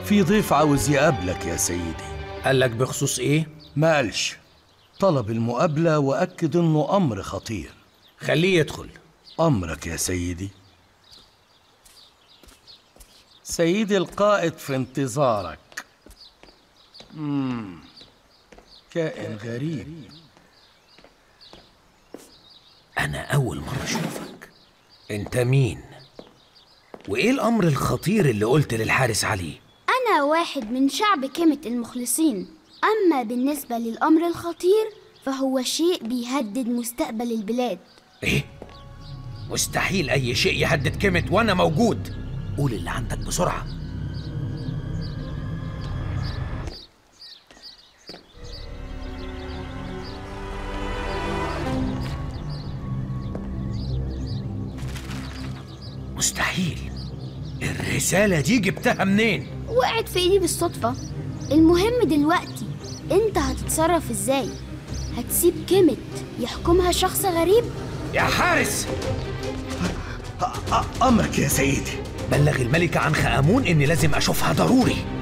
في ضيف عاوز يقابلك يا سيدي قال لك بخصوص ايه ما قالش طلب المقابلة وأكد إنه أمر خطير خليه يدخل أمرك يا سيدي سيدي القائد في انتظارك مم. كائن غريب انا اول مره اشوفك انت مين وايه الامر الخطير اللي قلت للحارس عليه أنا واحد من شعب كيمة المخلصين أما بالنسبة للأمر الخطير فهو شيء بيهدد مستقبل البلاد ايه مستحيل اي شيء يهدد كيمت وانا موجود قول اللي عندك بسرعه مستحيل الرسالة دي جبتها منين؟ وقعت في إيدي بالصدفة المهم دلوقتي أنت هتتصرف إزاي؟ هتسيب كيمة يحكمها شخص غريب؟ يا حارس أ- أمرك يا سيدي بلغ الملكة عن خامون إني لازم أشوفها ضروري